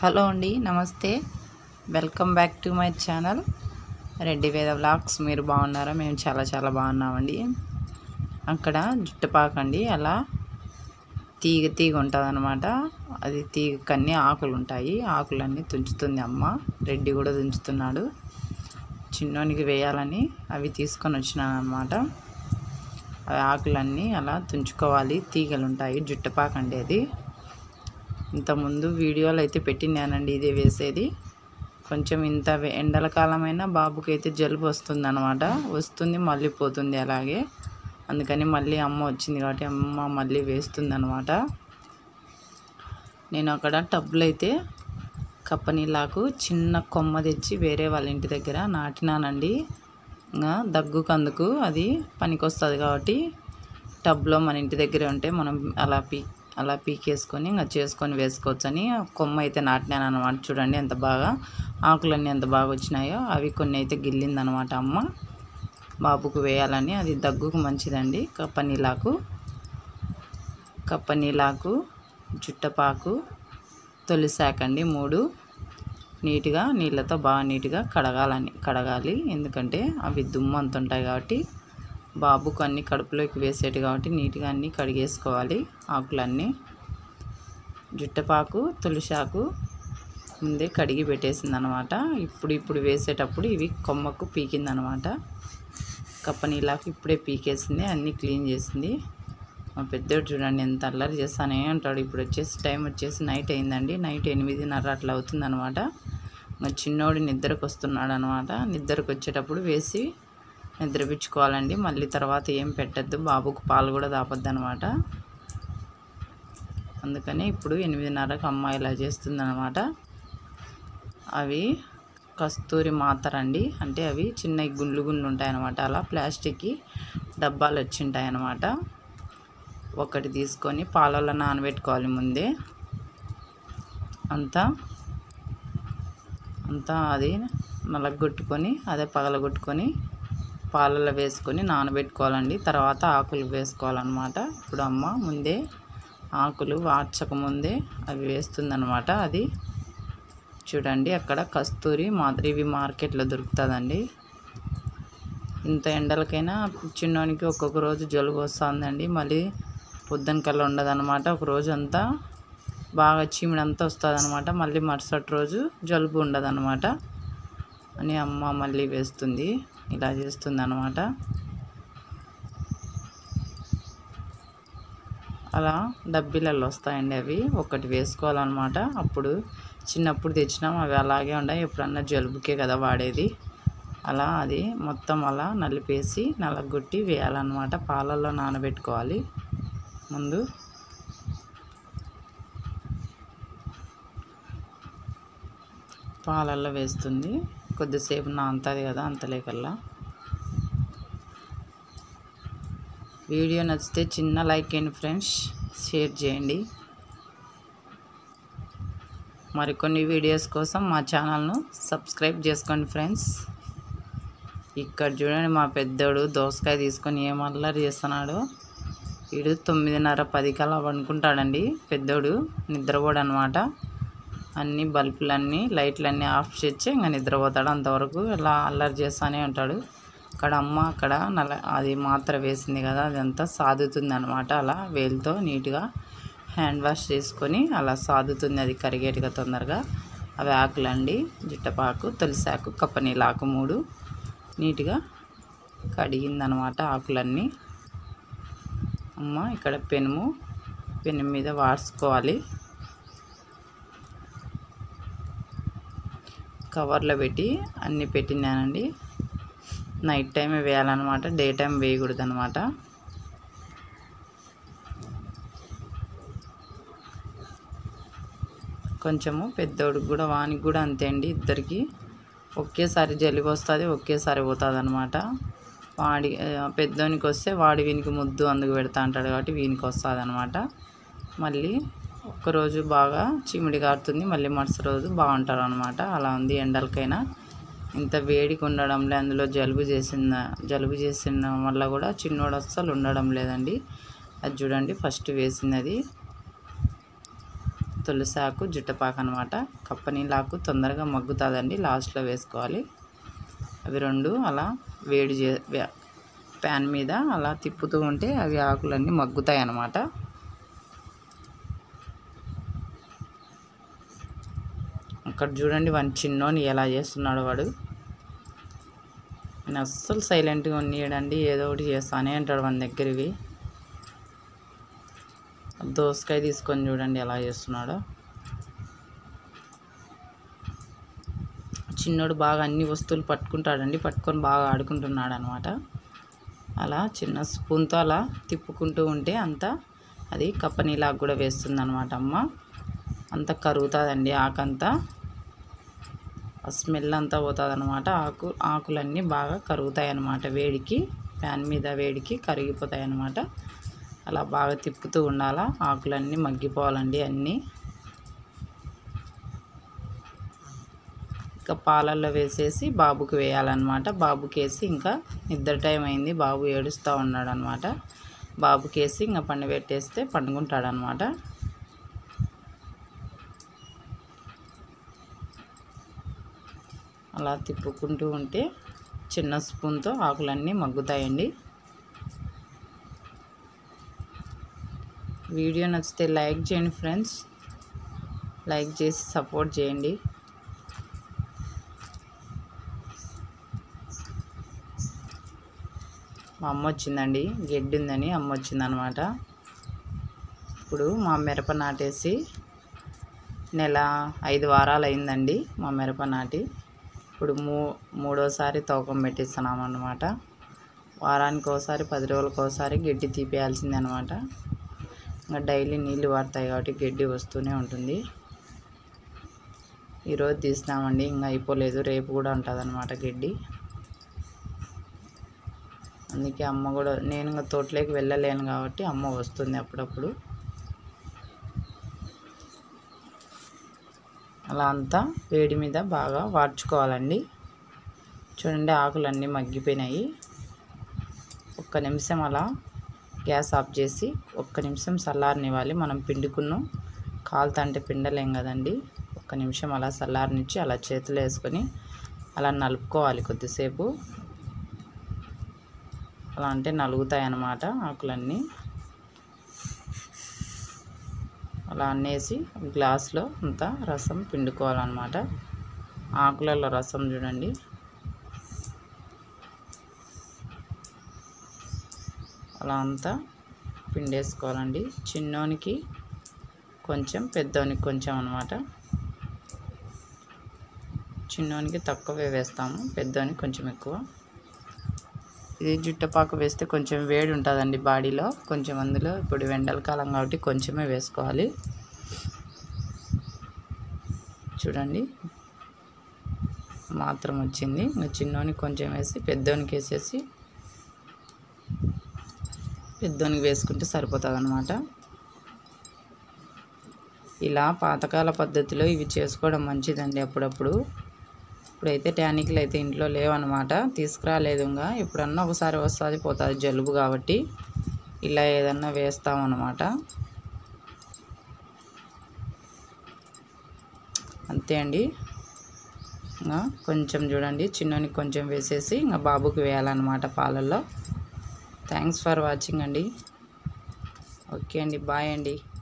hello అండి నమస్తే welcome back to my channel Reddy Veda vlogs మీరు బాగున్నారా మేము చాలా చాలా బాగున్నామండి అక్కడ జుట్టుపాకండి అలా తీగ తీగ ఉంటుంది అనమాట అది తీగ కన్నీ ఆకులు ఉంటాయి ఆకులన్నీ తుంచుతుంది అమ్మ రెడ్డి కూడా తుంచుతున్నాడు చిన్నోనికి వేయాలని అవి తీసుకొని వచ్చినాను అనమాట అవి ఆకులన్నీ అలా తుంచుకోవాలి తీగలు ఉంటాయి జుట్టుపాకండి అది ఇంతకుముందు వీడియోలు అయితే పెట్టినానండి ఇదే వేసేది కొంచెం ఇంత వే- ఎండల కాలమైనా బాబుకి అయితే జలుబు వస్తుంది అనమాట వస్తుంది మళ్ళీ పోతుంది అలాగే అందుకని మళ్ళీ అమ్మ వచ్చింది కాబట్టి అమ్మ మళ్ళీ వేస్తుంది అనమాట నేను అక్కడ టబ్బులు అయితే కప్పనీలాకు చిన్న కొమ్మ తెచ్చి వేరే వాళ్ళ ఇంటి దగ్గర నాటినానండి ఇంకా దగ్గుకు అందుకు అది పనికొస్తుంది కాబట్టి టబ్లో మన ఇంటి దగ్గర ఉంటే మనం అలా పీ అలా పీకేసుకొని ఇంకా చేసుకొని వేసుకోవచ్చని కొమ్మ అయితే నాటినాను అనమాట చూడండి ఎంత బాగా ఆకులన్నీ ఎంత బాగా వచ్చినాయో అవి కొన్ని అయితే గిల్లిందనమాట అమ్మ బాబుకు వేయాలని అది దగ్గుకు మంచిదండి కప్పనీలాకు కప్పనీలాకు జుట్టపాకు తొలిసాకండి మూడు నీట్గా నీళ్ళతో బాగా నీట్గా కడగాలని కడగాలి ఎందుకంటే అవి దుమ్ము అంత ఉంటాయి కాబట్టి బాబుకు అన్ని కడుపులోకి వేసేటి కాబట్టి నీట్గా అన్నీ కడిగేసుకోవాలి ఆకులన్నీ జుట్టపాకు తులసాకు ముందే కడిగి పెట్టేసింది అనమాట ఇప్పుడు ఇప్పుడు వేసేటప్పుడు ఇవి కొమ్మకు పీకిందనమాట కప్పనీలాకు ఇప్పుడే పీకేసింది అన్నీ క్లీన్ చేసింది మా పెద్దోడు చూడండి ఎంత అల్లరి చేస్తానే అంటాడు ఇప్పుడు వచ్చేసి టైం వచ్చేసి నైట్ అయిందండి నైట్ ఎనిమిదిన్నర అట్లా అవుతుందన్నమాట మా చిన్నోడు నిద్రకు వస్తున్నాడు అనమాట నిద్రకు వచ్చేటప్పుడు వేసి నిద్రపించుకోవాలండి మళ్ళీ తర్వాత ఏం పెట్టద్దు బాబుకు పాలు కూడా తాపొద్దు అనమాట అందుకని ఇప్పుడు ఎనిమిదిన్నరకు అమ్మ ఇలా చేస్తుందన్నమాట అవి కస్తూరి మాతరండి అంటే అవి చిన్న గుండ్లు గుండ్లు ఉంటాయన్నమాట అలా ప్లాస్టిక్కి డబ్బాలు వచ్చి ఉంటాయన్నమాట ఒకటి తీసుకొని పాలలో నానబెట్టుకోవాలి ముందే అంతా అంతా అది నలగొట్టుకొని అదే పగలగొట్టుకొని పాలలో వేసుకొని నానబెట్టుకోవాలండి తర్వాత ఆకులు వేసుకోవాలన్నమాట ఇప్పుడు అమ్మ ముందే ఆకులు వాడ్చక ముందే అవి వేస్తుందన్నమాట అది చూడండి అక్కడ కస్తూరి మాదిరి ఇవి మార్కెట్లో దొరుకుతుందండి ఇంత ఎండలకైనా చిన్నోనికి ఒక్కొక్క రోజు జలుబు వస్తుందండి మళ్ళీ పొద్దున కల్లా ఉండదన్నమాట ఒక రోజు అంతా బాగా చీమిడంతా వస్తుంది అనమాట మళ్ళీ మరుసటి రోజు జలుబు ఉండదన్నమాట అని అమ్మ మళ్ళీ వేస్తుంది ఇలా చేస్తుంది అనమాట అలా డబ్బీలలో వస్తాయండి అవి ఒకటి వేసుకోవాలన్నమాట అప్పుడు చిన్నప్పుడు తెచ్చినాం అవి అలాగే ఉన్నాయి ఎప్పుడన్నా జలుబుకే కదా వాడేది అలా అది మొత్తం అలా నలిపేసి నలగొట్టి వేయాలన్నమాట పాలల్లో నానబెట్టుకోవాలి ముందు పాలల్లో వేస్తుంది కొద్దిసేపు నానుతుంది కదా అంతలేకల్లా వీడియో నచ్చితే చిన్న లైక్ చేయండి ఫ్రెండ్స్ షేర్ చేయండి మరికొన్ని వీడియోస్ కోసం మా ఛానల్ను సబ్స్క్రైబ్ చేసుకోండి ఫ్రెండ్స్ ఇక్కడ చూడండి మా పెద్దోడు దోసకాయ తీసుకొని ఏం అల్లరి చేస్తున్నాడు వీడు తొమ్మిదిన్నర పది కల్లా పడుకుంటాడండి పెద్దోడు నిద్రపోడు అనమాట అన్ని బల్బులన్నీ లైట్లన్నీ ఆఫ్ చేసి ఇంకా నిద్రపోతాడు అంతవరకు ఇలా అల్లరి చేస్తూనే ఉంటాడు అక్కడ అమ్మ అక్కడ నల్ల అది మాత్ర వేసింది కదా అదంతా సాదుతుంది అనమాట అలా వేలుతో నీట్గా హ్యాండ్ వాష్ చేసుకొని అలా సాదుతుంది అది కరిగేట్టుగా తొందరగా అవి ఆకులండి జుట్టపాకు తులసాకు కప్పనీలాకు మూడు నీట్గా కడిగిందనమాట ఆకులన్నీ అమ్మ ఇక్కడ పెనుము పెను మీద వాడ్చుకోవాలి కవర్లో పెట్టి అన్నీ పెట్టినానండి నైట్ టైమే వేయాలన్నమాట డే టైం వేయకూడదు అనమాట కొంచెము పెద్దోడికి కూడా వానికి కూడా అంతే అండి ఇద్దరికి ఒకేసారి జలుబు వస్తుంది ఒకేసారి పోతుంది అనమాట వాడి ఆ, పెద్దోనికి వస్తే వాడి వీనికి ముద్దు అందుకు పెడతా అంటాడు కాబట్టి వీనికి వస్తుంది అనమాట మళ్ళీ ఒక్కరోజు బాగా చీమిడి కారుతుంది మళ్ళీ మరుసటి రోజు బాగుంటారు అనమాట అలా ఉంది ఎండలకైనా ఇంత వేడికి ఉండడంలే అందులో జలుబు చేసిన జలుబు చేసిన వల్ల కూడా చిన్నోడు అస్సలు ఉండడం లేదండి అది చూడండి ఫస్ట్ వేసినది తులసాకు జుట్టపాకు అనమాట కప్పనీలాకు తొందరగా మగ్గుతుందండి లాస్ట్లో వేసుకోవాలి అవి రెండు అలా వేడి చే ప్యాన్ మీద అలా తిప్పుతూ ఉంటే అవి ఆకులన్నీ మగ్గుతాయి అన్నమాట అక్కడ చూడండి వాడి చిన్నోని ఎలా చేస్తున్నాడు వాడు నేను అస్సలు సైలెంట్గా ఉన్నీయడండి ఏదో ఒకటి చేస్తానే అంటాడు మన దగ్గరవి దోసకాయ తీసుకొని చూడండి ఎలా చేస్తున్నాడో చిన్నోడు బాగా అన్ని వస్తువులు పట్టుకుంటాడండి పట్టుకొని బాగా ఆడుకుంటున్నాడు అనమాట అలా చిన్న స్పూన్తో అలా తిప్పుకుంటూ ఉంటే అంతా అది కప్పనీలాగా కూడా వేస్తుంది అనమాట అమ్మ అంత కరుగుతుందండి ఆకంతా ఆ స్మెల్ అంతా పోతుంది అనమాట ఆకు ఆకులన్నీ బాగా కరుగుతాయి అన్నమాట వేడికి ఫ్యాన్ మీద వేడికి కరిగిపోతాయి అన్నమాట అలా బాగా తిప్పుతూ ఉండాలా ఆకులన్నీ మగ్గిపోవాలండి అన్నీ ఇంకా పాలల్లో వేసేసి బాబుకి వేయాలన్నమాట బాబుకి వేసి ఇంకా నిద్ర టైం అయింది బాబు ఏడుస్తూ ఉన్నాడు అనమాట బాబుకి వేసి ఇంకా పండు పెట్టేస్తే పండుకుంటాడు అనమాట అలా తిప్పుకుంటూ ఉంటే చిన్న స్పూన్తో ఆకులన్నీ మగ్గుతాయండి వీడియో నచ్చితే లైక్ చేయండి ఫ్రెండ్స్ లైక్ చేసి సపోర్ట్ చేయండి మా అమ్మ వచ్చిందండి గడ్డి ఉందని అమ్మ వచ్చిందనమాట ఇప్పుడు మా మిరప నాటేసి నెల ఐదు వారాలు అయిందండి మా మిరప నాటి ఇప్పుడు మూ మూడోసారి తూకం పెట్టిస్తున్నాం అన్నమాట వారానికి ఒకసారి పది రోజులకు ఒకసారి గడ్డి తీపేయాల్సిందే అనమాట ఇంకా డైలీ నీళ్ళు పడతాయి కాబట్టి గడ్డి వస్తూనే ఉంటుంది ఈరోజు తీసినామండి ఇంకా అయిపోలేదు రేపు కూడా ఉంటుంది అనమాట గడ్డి అందుకే అమ్మ కూడా నేను ఇంకా తోటలోకి వెళ్ళలేను కాబట్టి అమ్మ వస్తుంది అప్పుడప్పుడు అలా అంతా వేడి మీద బాగా వాడ్చుకోవాలండి చూడండి ఆకులన్నీ మగ్గిపోయినాయి ఒక్క నిమిషం అలా గ్యాస్ ఆఫ్ చేసి ఒక్క నిమిషం చల్లారనివ్వాలి మనం పిండుకున్నాం కాలుతంటే పిండలేం కదండి ఒక్క నిమిషం అలా చల్లారనిచ్చి అలా చేతులు వేసుకొని అలా నలుపుకోవాలి కొద్దిసేపు అలా అంటే నలుగుతాయి అన్నమాట ఆకులన్నీ అలా అన్నేసి గ్లాస్లో అంతా రసం పిండుకోవాలన్నమాట ఆకులలో రసం చూడండి అలా అంతా పిండేసుకోవాలండి చిన్నోనికి కొంచెం పెద్దోనికి కొంచెం అనమాట చిన్నోనికి తక్కువే వేస్తాము పెద్దోనికి కొంచెం ఎక్కువ ఇది జుట్టపాకు వేస్తే కొంచెం వేడి ఉంటుందండి బాడీలో కొంచెం అందులో ఇప్పుడు ఎండలకాలం కాబట్టి కొంచెమే వేసుకోవాలి చూడండి మాత్రం వచ్చింది ఇంకా చిన్నోనికి కొంచెం వేసి పెద్దోనికి వేసేసి పెద్దోనికి వేసుకుంటే సరిపోతుంది అనమాట ఇలా పాతకాల పద్ధతిలో ఇవి చేసుకోవడం మంచిదండి అప్పుడప్పుడు ఇప్పుడైతే టానిక్లు అయితే ఇంట్లో లేవన్నమాట తీసుకురాలేదు ఇంకా ఎప్పుడన్నా ఒకసారి వస్తుంది పోతుంది జలుబు కాబట్టి ఇలా ఏదన్నా వేస్తామన్నమాట అంతే అండి ఇంకా కొంచెం చూడండి చిన్నోనికి కొంచెం వేసేసి ఇంకా బాబుకి వేయాలన్నమాట పాలల్లో థ్యాంక్స్ ఫర్ వాచింగ్ అండి ఓకే అండి బాయ్ అండి